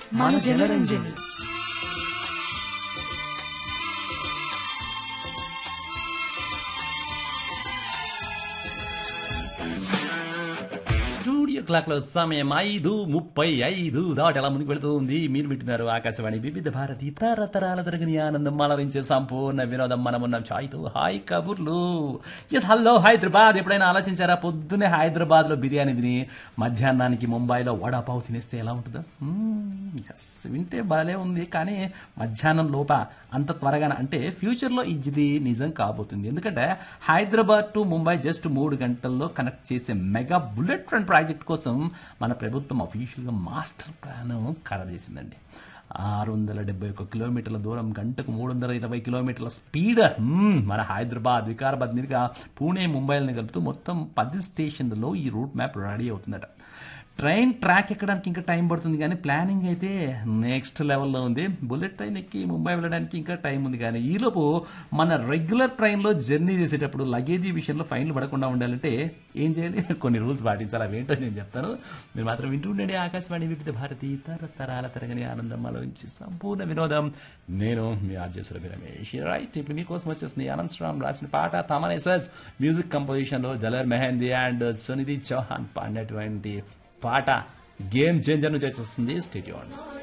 మన Janaranjani studio clock లో సమయం ఐదు ముప్పై ఐదు దాటి అలా ముందుకు వెళుతూ ఉంది మీరు వింటున్నారు ఆకాశవాణి వివిధ భారతి తరతరాల తరగని ఆనందం అలరించే సంపూర్ణ వినోదం మనమున్నాం ఛాయ్తో హాయ్ కబుర్లు ఎస్ హలో హైదరాబాద్ ఎప్పుడైనా ఆలోచించారా పొద్దునే హైదరాబాద్ లో బిర్యానీ తిని మధ్యాహ్నానికి ముంబైలో వడాపావు తినేస్తే ఎలా ఉంటుందో ఎస్ వింటే భలే ఉంది కానీ మధ్యాహ్నం లోప అంత త్వరగా అంటే ఫ్యూచర్లో ఇది నిజం కాబోతుంది ఎందుకంటే హైదరాబాద్ టు ముంబై జస్ట్ మూడు గంటల్లో కనెక్ట్ చేసే మెగా బుల్లెట్ ట్రైన్ ప్రాజెక్ట్ కోసం మన ప్రభుత్వం అఫీషియల్గా మాస్టర్ ప్లాన్ ఖరారు చేసిందండి ఆరు వందల డెబ్బై ఒక్క కిలోమీటర్ల దూరం గంటకు మూడు వందల ఇరవై కిలోమీటర్ల స్పీడ్ మ్మ్, మన హైదరాబాద్ వికారాబాద్ మీదుగా పూణే ముంబైలని కలుపుతూ మొత్తం పది స్టేషన్లలో ఈ రూట్ మ్యాప్ రెడీ అవుతుందట ట్రైన్ ట్రాక్ ఎక్కడానికి ఇంకా టైం పడుతుంది కానీ ప్లానింగ్ అయితే నెక్స్ట్ లెవెల్లో ఉంది బుల్లెట్ ట్రైన్ ఎక్కి ముంబై వెళ్ళడానికి ఇంకా టైం ఉంది కానీ ఈలోపు మన రెగ్యులర్ ట్రైన్లో జర్నీ చేసేటప్పుడు లగేజీ విషయంలో ఫైన్లు పడకుండా ఉండాలంటే ఏం చేయాలి కొన్ని రూల్స్ పాటించాలి అవేంటో నేను చెప్తాను మీరు మాత్రం వింటూ ఉండండి ఆకాశవాణి వివిధ భారతి తరతరాల తరగని ఆనందం ఆలోచించి సంపూర్ణ వినోదం నేను మీ ఆర్జేశ్వర రమేష్ రైట్ ఇప్పుడు మీకోసం వచ్చేసింది అనంత్ రామ్ రాసిన పాట తమనే సర్స్ మ్యూజిక్ కంపోజిషన్లో దలర్ మెహందీ అండ్ సునిధి చౌహాన్ పాడినటువంటి పాట గేమ్ చేంజర్ నుంచి వచ్చేస్తుంది స్టేడియో